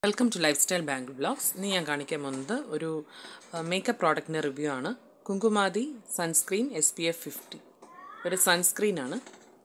welcome to lifestyle bangle blogs ഇന്ന് ഞാൻ കാണിക്കാൻ പോകുന്നത് ഒരു മേക്കപ്പ് പ്രോഡക്റ്റിൻ്റെ റിവ്യൂ ആണ് Kumkumadi sunscreen S P F fifty ഒരു സൺസ്ക്രീനാണ്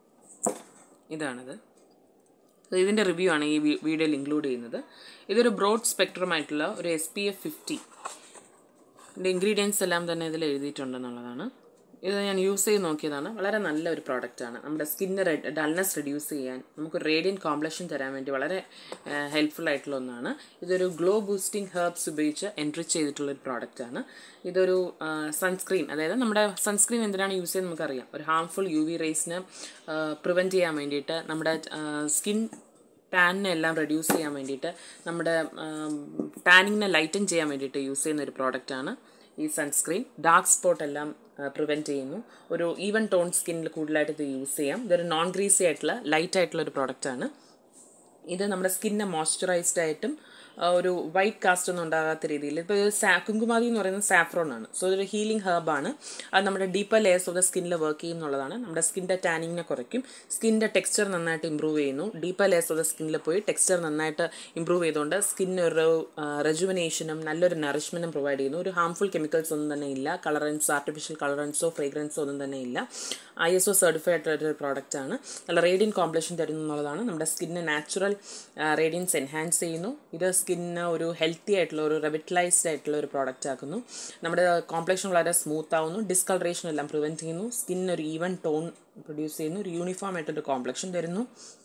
ഇതാണിത് So, ഇതിൻ്റെ റിവ്യൂ ആണ് ഈ വി- വീഡിയോയിൽ ഇൻക്ലൂഡ് ചെയ്യുന്നത് ഇതൊരു ബ്രോഡ് സ്പെക്ട്രം ആയിട്ടുള്ള ഒരു എസ് പി എഫ് ഫിഫ്റ്റി ഇതിൻ്റെ ഇൻഗ്രീഡിയൻസ് എല്ലാം തന്നെ ഇതിൽ എഴുതിയിട്ടുണ്ടെന്നുള്ളതാണ് ഇത് ഞാൻ യൂസ് ചെയ്ത് നോക്കിയതാണ് വളരെ നല്ല ഒരു പ്രോഡക്റ്റാണ് നമ്മുടെ സ്കിന്ന് ഡൾനെസ് റിഡ്യൂസ് ചെയ്യാൻ നമുക്ക് റേഡിയൻ കോംപ്ലക്ഷൻ തരാൻ വേണ്ടി വളരെ ഹെൽപ്ഫുൾ ആയിട്ടുള്ള ഒന്നാണ് ഇതൊരു ഗ്ലോ ബൂസ്റ്റിംഗ് ഹെർബ്സ് ഉപയോഗിച്ച് എൻട്രിച്ച് ചെയ്തിട്ടുള്ള ഒരു പ്രോഡക്റ്റാണ് ഇതൊരു സൺസ്ക്രീൻ അതായത് നമ്മുടെ സൺസ്ക്രീൻ എന്തിനാണ് യൂസ് ചെയ്യുന്നത് നമുക്കറിയാം ഒരു ഹാംഫുൾ യു വി റേസിനെ പ്രിവെൻറ്റ് ചെയ്യാൻ വേണ്ടിയിട്ട് നമ്മുടെ സ്കിൻ ടാനിനെ എല്ലാം റെഡ്യൂസ് ചെയ്യാൻ വേണ്ടിയിട്ട് നമ്മുടെ ടാനിങ്ങിനെ ലൈറ്റൻ ചെയ്യാൻ വേണ്ടിയിട്ട് യൂസ് ചെയ്യുന്ന ഒരു പ്രോഡക്റ്റാണ് ഈ സൺസ്ക്രീൻ ഡാർക്ക് സ്പോട്ട് എല്ലാം പ്രിവെൻറ്റ് ചെയ്യുന്നു ഒരു ഈവൻ ടോൺ സ്കിന്നിൽ കൂടുതലായിട്ട് ഇത് യൂസ് ചെയ്യാം ഇതൊരു നോൺ ഗ്രീസി ആയിട്ടുള്ള ലൈറ്റ് ആയിട്ടുള്ള ഒരു പ്രോഡക്റ്റാണ് ഇത് നമ്മുടെ സ്കിന്നെ മോയ്സ്ചറൈസ്ഡ് ആയിട്ടും ആ, ഒരു വൈറ്റ് കാസ്റ്റ് ഒന്നും ഉണ്ടാകാത്ത രീതിയിൽ ഇപ്പോൾ ഇത് സാ കുങ്കുമാതി എന്ന് പറയുന്നത് സാഫ്രോൺ ആണ് സോ ഇതൊരു ഹീലിംഗ് ഹെർബാണ് അത് നമ്മുടെ ഡീപ്പർ ലെയേഴ്സ് ഓഫ് ദ സ്കിന്നിൽ വർക്ക് ചെയ്യും എന്നുള്ളതാണ് നമ്മുടെ സ്കിൻ്റെ ടാനിങ്ങിനെ കുറയ്ക്കും സ്കിൻ്റെ ടെക്സ്ചർ നന്നായിട്ട് ഇമ്പ്രൂവ് ചെയ്യുന്നു ഡീപ്പർ ലെയേഴ്സ് ഓഫ് ദ സ്കിന്നിൽ പോയി ടെക്സ്ചർ നന്നായിട്ട് ഇമ്പ്രൂവ് ചെയ്തുകൊണ്ട് സ്കിന്നിന് ഒരു റെജുവിനേഷനും നല്ലൊരു നറിഷ്മെൻറ്റും പ്രൊവൈഡ് ചെയ്യുന്നു ഒരു ഹാംഫുൾ കെമിക്കൽസ് ഒന്നും തന്നെ ഇല്ല കളറൻസ് ആർട്ടിഫിഷ്യൽ കളറൻസോ ഫ്രേഗ്രൻസോ ഒന്നും തന്നെ ഇല്ല ഐ എസ് ഒ സർട്ടിഫൈഡ് ഒരു പ്രോഡക്റ്റ് ആണ് നല്ല റേഡിയൻ കോംപ്ലക്ഷൻ തരുന്നു എന്നുള്ളതാണ് നമ്മുടെ സ്കിന്നിന് നാച്ചുറൽ റേഡിയൻസ് എൻഹാൻസ് ചെയ്യുന്നു ഇത് സ്കിന്നിന് ഒരു ഹെൽത്തി ആയിട്ടുള്ള ഒരു റെവിറ്റലൈസ്ഡ് ആയിട്ടുള്ള ഒരു പ്രോഡക്റ്റ് ആക്കുന്നു നമ്മുടെ കോംപ്ലക്ഷൻ വളരെ സ്മൂത്ത് ആവുന്നു ഡിസ്കളറേഷൻ എല്ലാം പ്രിവെൻറ്റ് ചെയ്യുന്നു സ്കിന്നിന് ഒരു ഈവൻ ടോൺ പ്രൊഡ്യൂസ് ചെയ്യുന്നു ഒരു യൂണിഫോം ആയിട്ടൊരു കോംപ്ലക്ഷൻ തരുന്നു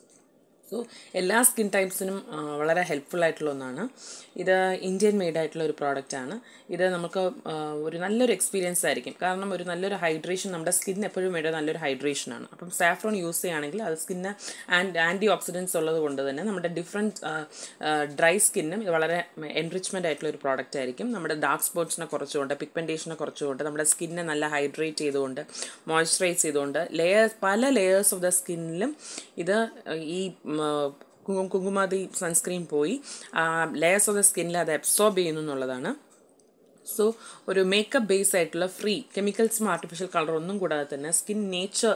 സോ എല്ലാ സ്കിൻ ടൈപ്സിനും ആ, വളരെ ഹെൽപ്ഫുൾ ആയിട്ടുള്ള ഒന്നാണ് ഇത് ഇന്ത്യൻ മെയ്ഡ് ആയിട്ടുള്ള ഒരു പ്രോഡക്റ്റ് ആണ് ഇത് നമുക്ക് ആ, ഒരു നല്ലൊരു എക്സ്പീരിയൻസ് ആയിരിക്കും കാരണം ഒരു നല്ലൊരു ഹൈഡ്രേഷൻ നമ്മുടെ സ്കിൻ എപ്പോഴും വേണ്ട നല്ലൊരു ഹൈഡ്രേഷൻ ആണ് അപ്പം സാഫ്രോൺ യൂസ് ചെയ്യുകയാണെങ്കിൽ അത് സ്കിന്ന് ആൻഡ് ആൻറ്റി ഓക്സിഡൻസ് ഉള്ളത് കൊണ്ട് തന്നെ നമ്മുടെ ഡിഫറെൻറ്റ് ഡ്രൈ സ്കിന്നും ഇത് വളരെ എൻറിച്ച്മെൻ്റ് ആയിട്ടുള്ള ഒരു പ്രോഡക്റ്റ് ആയിരിക്കും നമ്മുടെ ഡാർക്ക് സ്പോട്ട്സിനെ കുറച്ചുകൊണ്ട് പിഗ്മെൻറ്റേഷനെ കുറച്ചുകൊണ്ട് നമ്മുടെ സ്കിന്നെ നല്ല ഹൈഡ്രേറ്റ് ചെയ്തുകൊണ്ട് മോയ്സ്ചറൈസ് ചെയ്തുകൊണ്ട് ലെയേഴ്സ് പല ലെയേഴ്സ് ഓഫ് ദ സ്കിന്നിലും ഇത് ഈ ഉം, കുങ്കുമ കുങ്കുമാതി സൺസ്ക്രീൻ പോയി ലെയേഴ്സ് ഓഫ് ദ സ്കിന്നിൽ അത് അബ്സോർബ് ചെയ്യുന്നു എന്നുള്ളതാണ് സോ ഒരു മേക്കപ്പ് ബേസ് ആയിട്ടുള്ള ഫ്രീ കെമിക്കൽസും ആർട്ടിഫിഷ്യൽ കളർ ഒന്നും കൂടാതെ തന്നെ skin nature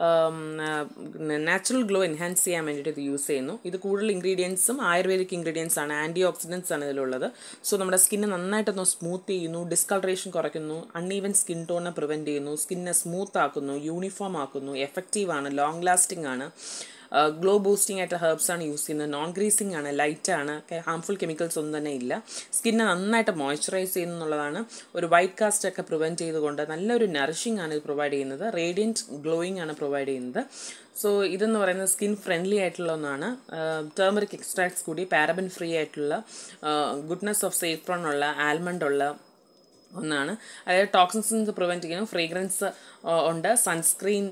natural glow enhance ചെയ്യാൻ വേണ്ടിയിട്ട് ഇത് യൂസ് ചെയ്യുന്നു ഇത് കൂടുതൽ ഇൻഗ്രീഡിയൻസും ആയുർവേദിക് ഇൻഗ്രീഡിയൻസ് ആണ് ആൻറ്റി ഓക്സിഡൻസ് ആണ് ഇതിലുള്ളത് സോ നമ്മുടെ സ്കിന്നെ നന്നായിട്ടൊന്ന് സ്മൂത്ത് ചെയ്യുന്നു ഡിസ്കളറേഷൻ കുറയ്ക്കുന്നു അൺഈവൻ സ്കിൻ ടോണിനെ പ്രിവെൻറ്റ് ചെയ്യുന്നു സ്കിന്നെ സ്മൂത്ത് ആക്കുന്നു യൂണിഫോം ആക്കുന്നു എഫക്റ്റീവ് ആണ് ലോങ് ലാസ്റ്റിംഗ് ആണ് ഗ്ലോ ബൂസ്റ്റിംഗ് ആയിട്ട് ഹെർബ്സ് ആണ് യൂസ് ചെയ്യുന്നത് നോൺ ഗ്രീസിംഗ് ആണ് ലൈറ്റ് ആണ് ഹാംഫുൾ കെമിക്കൽസ് ഒന്നും തന്നെ ഇല്ല സ്കിന്നെ നന്നായിട്ട് മോയ്സ്ചറൈസ് ചെയ്യുന്നു എന്നുള്ളതാണ് ഒരു വൈറ്റ് കാസ്റ്റ് ഒക്കെ പ്രിവെൻറ്റ് ചെയ്തുകൊണ്ട് നല്ലൊരു നറിഷിംഗ് ആണ് ഇത് പ്രൊവൈഡ് ചെയ്യുന്നത് റേഡിയൻറ്റ് ഗ്ലോയിങ് ആണ് പ്രൊവൈഡ് ചെയ്യുന്നത് സോ ഇതെന്ന് പറയുന്നത് സ്കിൻ ഫ്രണ്ട്ലി ആയിട്ടുള്ള ഒന്നാണ് ടേമറിക് എക്സ്ട്രാക്ട്സ് കൂടി പാരബൻ ഫ്രീ ആയിട്ടുള്ള ഗുഡ്നെസ് ഓഫ് സേഫ്രോൺ ഉള്ള ആൽമണ്ട് ഉള്ള ഒന്നാണ് അതായത് ടോക്സിൻസ് പ്രിവെൻറ്റ് ചെയ്യുന്നു ഫ്രേഗ്രൻസ് ഉണ്ട് സൺസ്ക്രീൻ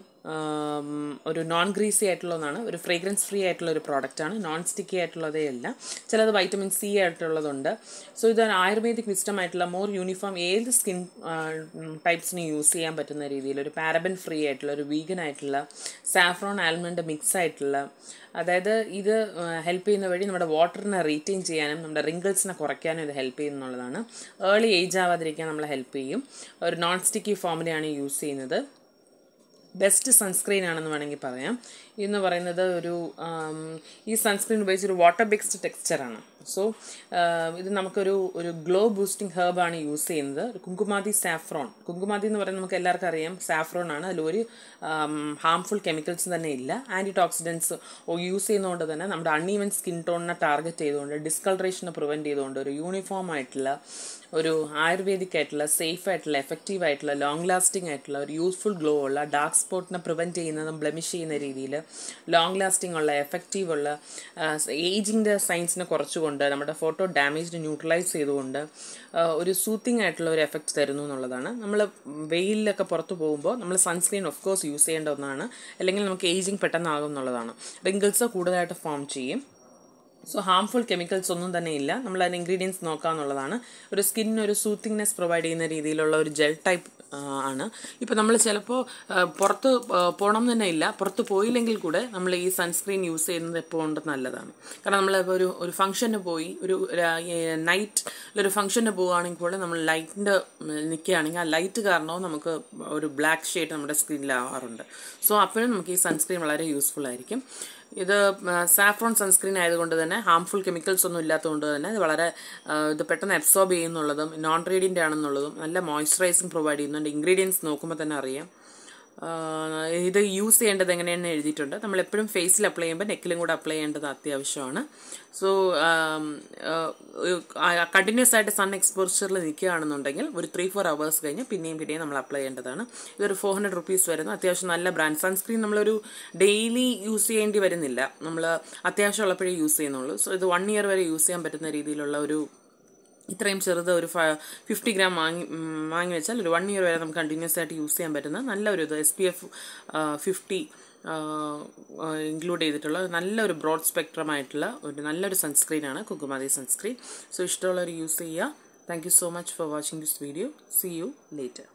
ഒരു നോൺ ഗ്രീസി ആയിട്ടുള്ള ഒന്നാണ് ഒരു ഫ്രേഗ്രൻസ് ഫ്രീ ആയിട്ടുള്ള ഒരു പ്രോഡക്റ്റാണ് നോൺ സ്റ്റിക്കി ആയിട്ടുള്ളതേ അല്ല ചിലത് വൈറ്റമിൻ സി ആയിട്ടുള്ളതുണ്ട് സോ ഇത് ആയുർവേദിക് വിസ്റ്റം ആയിട്ടുള്ള മോർ യൂണിഫോം ഏത് സ്കിൻ ടൈപ്സിന് യൂസ് ചെയ്യാൻ പറ്റുന്ന രീതിയിൽ ഒരു പാരബൻ ഫ്രീ ആയിട്ടുള്ള ഒരു വീഗൻ ആയിട്ടുള്ള സാഫ്രോൺ ആൽമണ്ട് മിക്സ് ആയിട്ടുള്ള അതായത് ഇത് ഹെൽപ്പ് ചെയ്യുന്ന വഴി നമ്മുടെ വാട്ടറിനെ റീറ്റെയിൻ ചെയ്യാനും നമ്മുടെ റിങ്കിൾസിനെ കുറയ്ക്കാനും ഇത് ഹെൽപ്പ് ചെയ്യുന്നുള്ളതാണ് ഏർലി ഏജ് ആവാതിരിക്കാൻ നമ്മളെ ഹെൽപ്പ് ചെയ്യും ഒരു നോൺ സ്റ്റിക്കി ഫോമിലാണ് യൂസ് ചെയ്യുന്നത് ബെസ്റ്റ് സൺസ്ക്രീൻ ആണെന്ന് വേണമെങ്കിൽ പറയാം ഇതെന്ന് പറയുന്നത് ഒരു ആം, ഈ സൺസ്ക്രീൻ ഉപയോഗിച്ച് ഒരു വാട്ടർ ബേസ്ഡ് ടെക്സ്ചറാണ് സോ ഇത് നമുക്കൊരു ഒരു ഗ്ലോ ബൂസ്റ്റിംഗ് ഹെർബാണ് യൂസ് ചെയ്യുന്നത് ഒരു കുങ്കുമാതി സാഫ്രോൺ കുങ്കുമാതി എന്ന് പറയുന്നത് നമുക്ക് എല്ലാവർക്കും അറിയാം സാഫ്രോൺ ആണ് അതിലൊരു ഹാംഫുൾ കെമിക്കൽസ് തന്നെ ഇല്ല ആൻറ്റി ടോക്സിഡൻസ് യൂസ് ചെയ്യുന്നതുകൊണ്ട് തന്നെ നമ്മുടെ അൺഈവൻ സ്കിൻ ടോണിനെ ടാർഗറ്റ് ചെയ്തുകൊണ്ട് ഡിസ്കളറേഷനെ പ്രിവെൻറ്റ് ചെയ്തുകൊണ്ട് ഒരു യൂണിഫോം ആയിട്ടുള്ള ഒരു ആയുർവേദിക് ആയിട്ടുള്ള സേഫ് ആയിട്ടുള്ള എഫക്റ്റീവ് ആയിട്ടുള്ള ലോങ് ലാസ്റ്റിംഗ് ആയിട്ടുള്ള ഒരു യൂസ്ഫുൾ ഗ്ലോ ഉള്ള ഡാർക്ക് സ്പോട്ടിനെ പ്രിവെൻറ്റ് ചെയ്യുന്നതും ബ്ലെമിഷ് ചെയ്യുന്ന രീതിയിൽ ലോങ് ലാസ്റ്റിംഗ് ഉള്ള എഫക്റ്റീവ് ഉള്ള ഏജിൻ്റെ സൈൻസിനെ കുറച്ചുകൊണ്ട് നമ്മുടെ ഫോട്ടോ ഡാമേജ് ന്യൂട്രലൈസ് ചെയ്തുകൊണ്ട് ആ, ഒരു സൂത്തിങ് ആയിട്ടുള്ള ഒരു എഫക്റ്റ് തരുന്നു എന്നുള്ളതാണ് നമ്മൾ വെയിലൊക്കെ പുറത്ത് പോകുമ്പോൾ നമ്മൾ സൺസ്ക്രീൻ ഓഫ് കോഴ്സ് യൂസ് ചെയ്യേണ്ട ഒന്നാണ് അല്ലെങ്കിൽ നമുക്ക് ഏജിങ് പെട്ടെന്നാകും എന്നുള്ളതാണ് റിങ്കിൾസ് കൂടുതലായിട്ട് ഫോം ചെയ്യും സോ ഹാംഫുൾ കെമിക്കൽസ് ഒന്നും തന്നെ ഇല്ല നമ്മൾ അതിന് ഇൻഗ്രീഡിയൻസ് നോക്കാന്നുള്ളതാണ് ഒരു സ്കിന്നിന് ഒരു സൂത്തിങ്നെസ് പ്രൊവൈഡ് ചെയ്യുന്ന രീതിയിലുള്ള ഒരു ജെൽ ടൈപ്പ് ആണ് ഇപ്പോൾ നമ്മൾ ചിലപ്പോൾ പുറത്ത് ആ, പോകണം എന്ന് തന്നെ ഇല്ല പുറത്ത് പോയില്ലെങ്കിൽ കൂടെ നമ്മൾ ഈ സൺസ്ക്രീൻ യൂസ് ചെയ്യുന്നത് എപ്പോൾ കൊണ്ട് നല്ലതാണ് കാരണം നമ്മൾ ഇപ്പോൾ ഒരു ഒരു ഫംഗ്ഷന് പോയി ഒരു നൈറ്റ് ഒരു ഫംഗ്ഷന് പോവുകയാണെങ്കിൽ കൂടെ നമ്മൾ ലൈറ്റിൻ്റെ നിൽക്കുകയാണെങ്കിൽ ആ ലൈറ്റ് കാരണവും നമുക്ക് ഒരു ബ്ലാക്ക് ഷെയ്ഡ് നമ്മുടെ സ്കിന്നിലാവാറുണ്ട് സോ അപ്പോഴും നമുക്ക് ഈ സൺസ്ക്രീൻ വളരെ യൂസ്ഫുൾ ആയിരിക്കും ഇത് സാഫ്രോൺ സൺസ്ക്രീൻ ആയതുകൊണ്ട് തന്നെ ഹാംഫുൾ കെമിക്കൽസ് ഒന്നും ഇല്ലാത്തതുകൊണ്ട് തന്നെ ഇത് വളരെ ആ, ഇത് പെട്ടെന്ന് അബ്സോർബ് ചെയ്യുന്നുള്ളതും നോൺ റേഡിയൻ്റ് ആണെന്നുള്ളതും നല്ല മോയ്സ്ചറൈസിങ് പ്രൊവൈഡ് ചെയ്യുന്നുണ്ട് ഇൻഗ്രീഡിയൻസ് നോക്കുമ്പോൾ തന്നെ അറിയാം ആ, ഇത് യൂസ് ചെയ്യേണ്ടത് എങ്ങനെയാണെന്ന് എഴുതിയിട്ടുണ്ട് നമ്മൾ എപ്പോഴും ഫേസിൽ അപ്ലൈ ചെയ്യുമ്പോൾ നെക്കിലും കൂടെ അപ്ലൈ ചെയ്യേണ്ടത് അത്യാവശ്യമാണ് സോ കണ്ടിന്യൂസ് ആയിട്ട് സൺ എക്സ്പോഷറിൽ നിൽക്കുകയാണെന്നുണ്ടെങ്കിൽ ഒരു ത്രീ ഫോർ അവേഴ്സ് കഴിഞ്ഞ് പിന്നെയും പിന്നെയും നമ്മൾ അപ്ലൈ ചെയ്യേണ്ടതാണ് ഇതൊരു ഫോർ ഹൺഡ്രഡ് റുപ്പീസ് വരുന്നു അത്യാവശ്യം നല്ല ബ്രാൻഡ് സൺസ്ക്രീൻ നമ്മളൊരു ഡെയിലി യൂസ് ചെയ്യേണ്ടി വരുന്നില്ല നമ്മൾ അത്യാവശ്യം ഉള്ളപ്പോഴേ യൂസ് ചെയ്യുന്നുള്ളൂ സോ ഇത് വൺ ഇയർ വരെ യൂസ് ചെയ്യാൻ പറ്റുന്ന രീതിയിലുള്ള ഒരു ഇത്രയും ചെറുത് ഒരു ഫിഫ്റ്റി ഗ്രാം വാങ്ങി ഉം, വാങ്ങി വെച്ചാൽ ഒരു വൺ ഇയർ വരെ നമുക്ക് കണ്ടിന്യൂസ് ആയിട്ട് യൂസ് ചെയ്യാൻ പറ്റുന്ന നല്ലൊരു ഇത് S P F fifty include ചെയ്തിട്ടുള്ള നല്ലൊരു ബ്രോഡ് സ്പെക്ട്രം ആയിട്ടുള്ള ഒരു നല്ലൊരു സൺസ്ക്രീനാണ് കുക്കുമാതി സൺസ്ക്രീൻ സോ ഇഷ്ടമുള്ളവർ യൂസ് ചെയ്യുക thank you so much for watching this video see you later